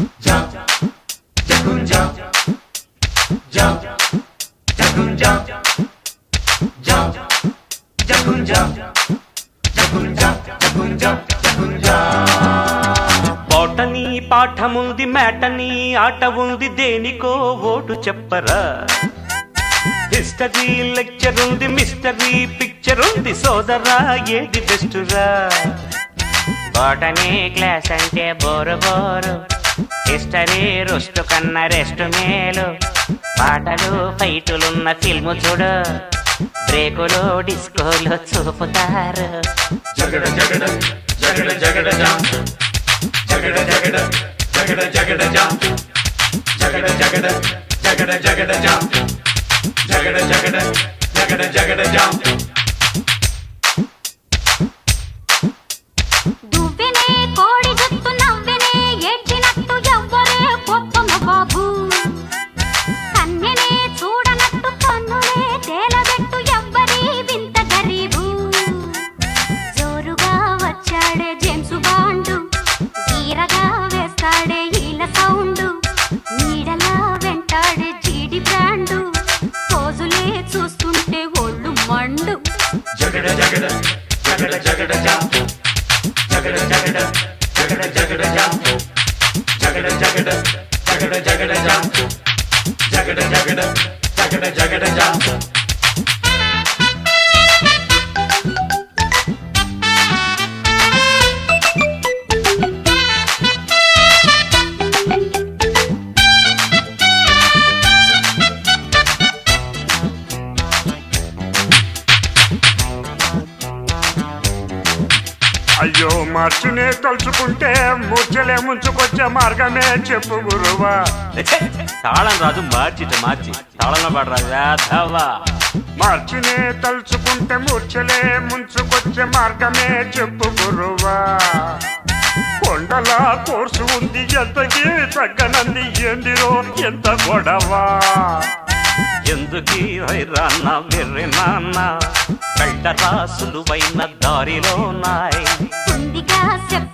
botany పాఠముంది matinee ఆట ఉంది దేనికో ఓటు చెప్పరా హిస్టరీ లెక్చర్ ఉంది మిస్టరీ పిక్చర్ ఉంది సోదరా ఏది బెస్టురా బోటనీ క్లాస్ అంటే బోరు బోరు హిస్టరీ రుస్టు కన్న రెస్ట్ మేలు పాటలు ఫైటులున్న ఫిల్ము చూడు బ్రేకులు డిస్కోలు చూపుతారు దువ్వెనే కోడి జుత్తు నవ్వెనే ఏడ్చినట్టు ఎవ్వరే గొప్పమ బాబు కన్నెనే చూడనట్టు కన్నులే తేలబెట్టు ఎవ్వరి వింత గరీబు జోరుగా వచ్చాడే జేమ్స్ బాండు తీరగా వేస్తాడే ఈల సౌండు నీడలా వెంటాడే జీడి బ్రాండు పోజులే చూస్తుంటే ఒళ్ళు మండు అయ్యో మార్చునే తలుచుకుంటే మూర్చలే ముంచుకొచ్చే మార్గమే చెప్పు గురువా ఛే, తాళం రాజు మార్చిట మార్చి తాళంలో పడరా వేధవా మార్చునే తలుచుకుంటే మూర్చలే ముంచుకొచ్చే మార్గమే చెప్పు గురువా కొండల కోర్సు ఉంది ఎంతకి తగ్గనంది ఏందిరో ఎంత గొడవా ఎందుకీ వైరాన్న వెర్రి నాన్న కళ్ళ రాసులు పైన దారిలో నాయ్ ఉందిగా చెప్ప